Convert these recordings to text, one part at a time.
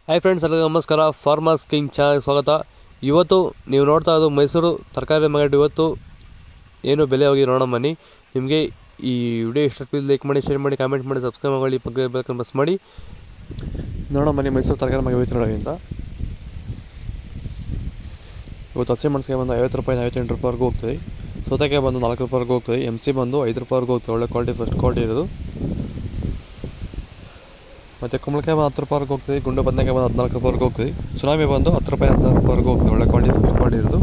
hi friends ಎಲ್ಲರಿಗೂ ನಮಸ್ಕಾರ farmers king ಚಾನಲ್ಗೆ ಸ್ವಾಗತ ಇವತ್ತು ನೀವು ನೋಡ್ತಾ ಇರೋದು ಮೈಸೂರು ತರಕಾರಿ ಮಾರ್ಕೆಟ್ ಇವತ್ತು ಏನು ಬೆಲೆ ಹೋಗಿ ನೋಡೋಣ ಬನ್ನಿ ನಿಮಗೆ ಈ ವಿಡಿಯೋ ಇಷ್ಟ ಪ್ಲೀಸ್ ಲೈಕ್ ಮಾಡಿ ಶೇರ್ ಮಾಡಿ ಕಾಮೆಂಟ್ ಮಾಡಿ ಸಬ್ಸ್ಕ್ರೈಬ್ ಮಾಡಿ ಪಕ್ಕ ಬೇಕಂತ ಬಸ್ ಮಾಡಿ ನೋಡೋಣ ಬನ್ನಿ ಮೈಸೂರು ತರಕಾರಿ ಮಾರ್ಕೆಟ್ ಇವತ್ತು ನೋಡೋಣ ಅಂತ ಇವತ್ತು ಹಸಿ ಮೆಣಸಿಗೆ ಬಂದು ಐವತ್ತು ರೂಪಾಯಿ ಐವತ್ತೆಂಟು ರೂಪಾಯಿವರೆಗೂ ಹೋಗ್ತದೆ ಸೌತೆಕಾಯಿ ಬಂದು ನಾಲ್ಕು ರೂಪಾಯಿವರೆಗೂ ಹೋಗ್ತದೆ ಎಮ್ ಸಿ ಬಂದು ಐದು ರೂಪಾಯಿವರೆಗೂ ಹೋಗ್ತದೆ ಒಳ್ಳೆ ಕ್ವಾಲಿಟಿ ಫಸ್ಟ್ ಕ್ವಾಲಿಟಿ ಇರೋದು ಮತ್ತು ಕುಂಬಳಕಾಯಿ ಬಂದು ಹತ್ತು ರೂಪಾಯಿವರೆಗೂ ಹೋಗ್ತದೆ ಗುಂಡು ಬದನೆಕಾಯಿ ಬಂದು ಹದಿನಾಲ್ಕು ರೂಪಾಯಿವರೆಗೂ ಹೋಗ್ತದೆ ಸುನಾಮಿ ಬಂದು ಹತ್ತು ರೂಪಾಯಿ ಹದಿನಾಲ್ಕು ರೂಪಾಯಿವರೆಗೂ ಹೋಗ್ತದೆ ಒಳ್ಳೆ ಕ್ವಾಲಿಟಿ ಫಸ್ಟ್ ಕ್ವಾಲಿಟಿ ಇರೋದು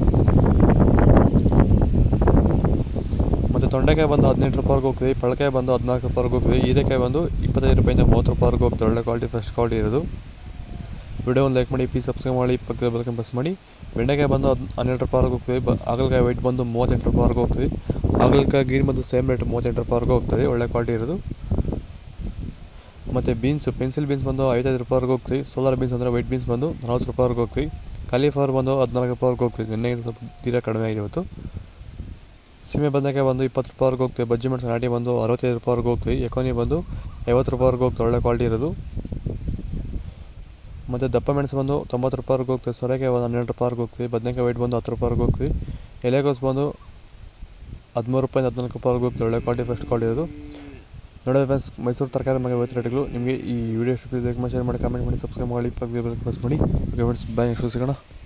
ಮತ್ತು ತೊಂಡೆಕಾಯಿ ಬಂದು ಹದಿನೆಂಟು ರೂಪಾಯಿವರೆಗೂ ಹೋಗ್ತದೆ ಪಳಕಾಯಿ ಬಂದು ಹದಿನಾಲ್ಕು ರೂಪಾಯಿವರೆಗೂ ಹೋಗ್ತದೆ ಹೀರೆಕಾಯಿ ಬಂದು ಇಪ್ಪತ್ತೈದು ರೂಪಾಯಿಂದ ಮೂವತ್ತು ರೂಪಾಯಿವರೆಗೂ ಹೋಗ್ತದೆ ಒಳ್ಳೆ ಕ್ವಾಲಿಟಿ ಫಸ್ಟ್ ಕ್ವಾಲಿಟಿ ಇರೋದು ವಿಡಿಯೋ ಒಂದು ಲೈಕ್ ಮಾಡಿ ಪ್ಲೀಸ್ ಸಬ್ಸ್ಕ್ರೈಬ್ ಮಾಡಿ ಪಕ್ಕದ ಬೆಲ್ಕನ್ ಪ್ರೆಸ್ ಮಾಡಿ ಬೆಂಡೆಕಾಯಿ ಬಂದು ಹದ್ ಹನ್ನೆರಡು ರೂಪಾಯಿವರೆಗೂ ಹೋಗ್ತದೆ ಬ ಹಾಗಲಕಾಯಿ ವೈಟ್ ಬಂದು ಮೂವತ್ತೆಂಟು ರೂಪಾಯಿವರೆಗೂ ಹೋಗ್ತದೆ ಹಾಗಲಕಾಯಿ ಗ್ರೀನ್ ಬಂದು ಸೇಮ್ ರೇಟ್ ಮೂವತ್ತೆಂಟು ರೂಪಾಯಿವರೆಗೂ ಹೋಗ್ತದೆ ಒಳ್ಳೆ ಕ್ವಾಲಿಟಿ ಇರೋದು ಮತ್ತು ಬೀನ್ಸ್ ಪೆನ್ಸಿಲ್ ಬೀನ್ಸ್ ಬಂದು ಐವತ್ತೈದು ರೂಪಾಯಿವರೆಗೂ ಹೋಗ್ತೀವಿ ಸೋಲಾರ್ ಬೀನ್ಸ್ ಅಂದರೆ ವೈಟ್ ಬೀನ್ಸ್ ಬಂದು ನಲ್ವತ್ತು ರೂಪಾಯಿವರೆಗೂ ಹೋಗ್ತೀವಿ ಕಾಲಿಫ್ಲವರ್ ಬಂದು ಹದಿನಾಲ್ಕು ರೂಪಾಯಿವರೆಗೂ ಹೋಗ್ತೀವಿ ನಿನ್ನೆ ಸ್ವಲ್ಪ ತೀರಾ ಕಡಿಮೆ ಆಗಿದೆ ಇವತ್ತು ಸೀಮೆ ಬದನೆಕಾಯಿ ಬಂದು ಇಪ್ಪತ್ತು ರೂಪಾಯಿವರೆಗೂ ಹೋಗ್ತೀವಿ ಬಜ್ಜಿ ಮೆಣಸು ನಾಟಿ ಬಂದು ಅರವತ್ತೈದು ರೂಪಾಯಿವರೆಗೂ ಹೋಗ್ತೀವಿ ಎಕೋನಿ ಬಂದು ಐವತ್ತು ರೂಪಾಯಿವರೆಗೂ ಹೋಗ್ತದೆ ಒಳ್ಳೆ ಕ್ವಾಲಿಟಿ ಇರೋದು ಮತ್ತು ದಪ್ಪ ಮೆಣಸು ಬಂದು ತೊಂಬತ್ತು ರೂಪಾಯಿವರೆಗೂ ಹೋಗ್ತದೆ ಸೊರೆಕಾಯಿ ಒಂದು ಹನ್ನೆರಡು ರೂಪಾಯಿವರೆಗೂ ಹೋಗ್ತೀವಿ ಬದನೆಕಾಯಿ ವೈಟ್ ಬಂದು ಹತ್ತು ರೂಪಾಯಿವರೆಗೂ ಹೋಗ್ತೀವಿ ಎಲೆಕೋಸು ಬಂದು ಹದಿಮೂರು ರೂಪಾಯಿಂದ ಹದಿನಾಲ್ಕು ರೂಪಾಯಿವರೆಗೂ ಹೋಗ್ತದೆ ಒಳ್ಳೆ ಕ್ವಾಲಿಟಿ ಫಸ್ಟ್ ಕ್ವಾಲಿಟಿ ಇರೋದು ನೋಡಿ ಫ್ರೆಂಡ್ಸ್ ಮೈಸೂರು ತರಕಾರಿ ಮಗ ಇವತ್ತು ರೇಟ್ಗಳು ನಿಮಗೆ ಈ ವಿಡಿಯೋ ಇಷ್ಟ ಲೈಕ್ ಮಾಡಿ ಶೇರ್ ಮಾಡಿ ಕಾಮೆಂಟ್ ಮಾಡಿ ಸಬ್ಸ್ಕ್ರೈಬ್ ಮಾಡಿ ಪಕ್ಕದ ಬೆಲ್ ಪ್ರೆಸ್ ಮಾಡಿ ಓಕೆ ಫ್ರೆಂಡ್ಸ್ ಬಾಯ್ ನೆಕ್ಸ್ಟ್ ಸಿಗೋಣ